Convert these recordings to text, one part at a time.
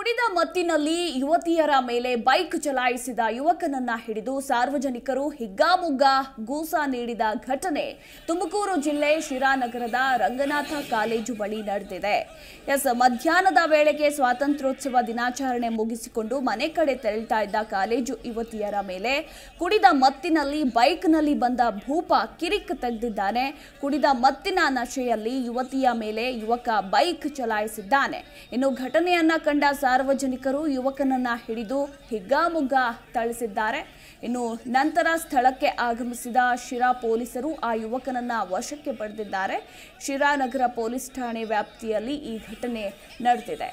ಕುಡಿದ ಮತ್ತಿನಲ್ಲಿ ಯುವತಿಯರ ಮೇಲೆ ಬೈಕ್ ಚಲಾಯಿಸಿದ ಯುವಕನನ್ನ ಹಿಡಿದು ಸಾರ್ವಜನಿಕರು ಹಿಗ್ಗಾಮುಗ್ಗ ಗೂಸ ನೀಡಿದ ಘಟನೆ ತುಮಕೂರು ಜಿಲ್ಲೆ ಶಿರಾನಗರದ ರಂಗನಾಥ ಕಾಲೇಜು ಬಳಿ ನಡೆದಿದೆ ಎಸ್ ಮಧ್ಯಾಹ್ನದ ವೇಳೆಗೆ ಸ್ವಾತಂತ್ರ್ಯೋತ್ಸವ ದಿನಾಚರಣೆ ಮುಗಿಸಿಕೊಂಡು ಮನೆ ಕಡೆ ತೆರಳ್ತಾ ಇದ್ದ ಕಾಲೇಜು ಯುವತಿಯರ ಮೇಲೆ ಕುಡಿದ ಮತ್ತಿನಲ್ಲಿ ಬೈಕ್ನಲ್ಲಿ ಬಂದ ಭೂಪ ಕಿರಿಕ್ ತೆಗೆದಿದ್ದಾನೆ ಕುಡಿದ ಮತ್ತಿನ ನಶೆಯಲ್ಲಿ ಯುವತಿಯ ಮೇಲೆ ಯುವಕ ಬೈಕ್ ಚಲಾಯಿಸಿದ್ದಾನೆ ಇನ್ನು ಘಟನೆಯನ್ನ ಕಂಡ ಸಾರ್ವಜನಿಕರು ಯುವಕನನ್ನ ಹಿಡಿದು ಹಿಗ್ಗಾಮುಗ್ಗ ಥಳಿಸಿದ್ದಾರೆ ಇನ್ನು ನಂತರ ಸ್ಥಳಕ್ಕೆ ಆಗಮಿಸಿದ ಶಿರಾ ಪೊಲೀಸರು ಆ ಯುವಕನನ್ನ ವಶಕ್ಕೆ ಪಡೆದಿದ್ದಾರೆ ಶಿರಾ ನಗರ ಪೊಲೀಸ್ ಠಾಣೆ ವ್ಯಾಪ್ತಿಯಲ್ಲಿ ಈ ಘಟನೆ ನಡೆದಿದೆ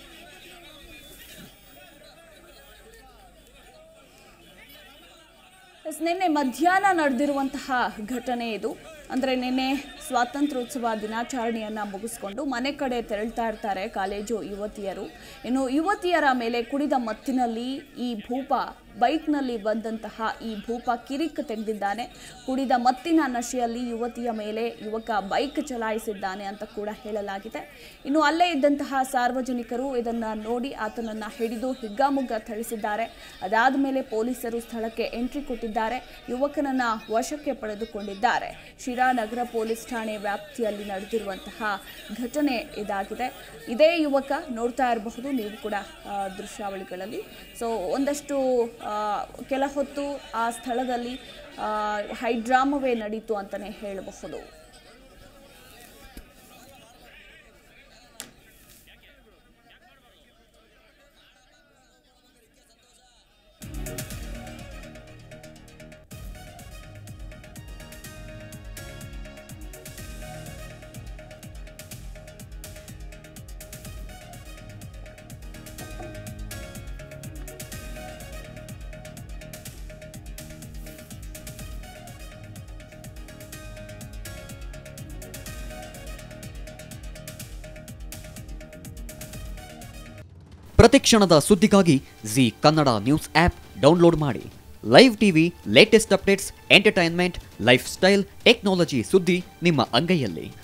ಎಸ್, ನಿನ್ನೆ ಮಧ್ಯಾಹ್ನ ನಡೆದಿರುವಂತಹ ಘಟನೆ ಇದು ಅಂದರೆ ನಿನ್ನೆ ಸ್ವಾತಂತ್ರ್ಯೋತ್ಸವ ದಿನಾಚರಣೆಯನ್ನು ಮುಗಿಸ್ಕೊಂಡು ಮನೆ ಕಡೆ ತೆರಳ್ತಾ ಇರ್ತಾರೆ ಕಾಲೇಜು ಯುವತಿಯರು ಇನ್ನು ಯುವತಿಯರ ಮೇಲೆ ಕುಡಿದ ಮತ್ತಿನಲ್ಲಿ ಈ ಭೂಪ ಬೈಕ್ನಲ್ಲಿ ಬಂದಂತಹ ಈ ಭೂಪ ಕಿರಿಕ್ ತೆಗೆದಿದ್ದಾನೆ ಕುಡಿದ ಮತ್ತಿನ ನಶೆಯಲ್ಲಿ ಯುವತಿಯ ಮೇಲೆ ಯುವಕ ಬೈಕ್ ಚಲಾಯಿಸಿದ್ದಾನೆ ಅಂತ ಕೂಡ ಹೇಳಲಾಗಿದೆ ಇನ್ನು ಅಲ್ಲೇ ಇದ್ದಂತಹ ಸಾರ್ವಜನಿಕರು ಇದನ್ನ ನೋಡಿ ಆತನನ್ನ ಹಿಡಿದು ಹಿಗ್ಗಾಮುಗ್ಗ ಥಳಿಸಿದ್ದಾರೆ ಅದಾದ ಮೇಲೆ ಪೊಲೀಸರು ಸ್ಥಳಕ್ಕೆ ಎಂಟ್ರಿ ಕೊಟ್ಟಿದ್ದಾರೆ ಯುವಕನನ್ನ ವಶಕ್ಕೆ ಪಡೆದುಕೊಂಡಿದ್ದಾರೆ ಶಿರಾ ನಗರ ಪೊಲೀಸ್ ಠಾಣೆ ವ್ಯಾಪ್ತಿಯಲ್ಲಿ ನಡೆದಿರುವಂತಹ ಘಟನೆ ಇದಾಗಿದೆ ಇದೇ ಯುವಕ ನೋಡ್ತಾ ಇರಬಹುದು ನೀವು ಕೂಡ ಆ, ದೃಶ್ಯಾವಳಿಗಳಲ್ಲಿ ಸೊ ಒಂದಷ್ಟು ಆ, ಕೆಲ ಹೊತ್ತು ಆ ಸ್ಥಳದಲ್ಲಿ ಆ, ಹೈಡ್ರಾಮವೇ ನಡೀತು ಅಂತಲೇ ಹೇಳಬಹುದು ಪ್ರತಿಕ್ಷಣದ ಸುದ್ದಿಗಾಗಿ Zee Kannada news app download ಮಾಡಿ live TV latest updates entertainment lifestyle technology ಸುದ್ದಿ ನಿಮ್ಮ ಅಂಗೈಯಲ್ಲಿ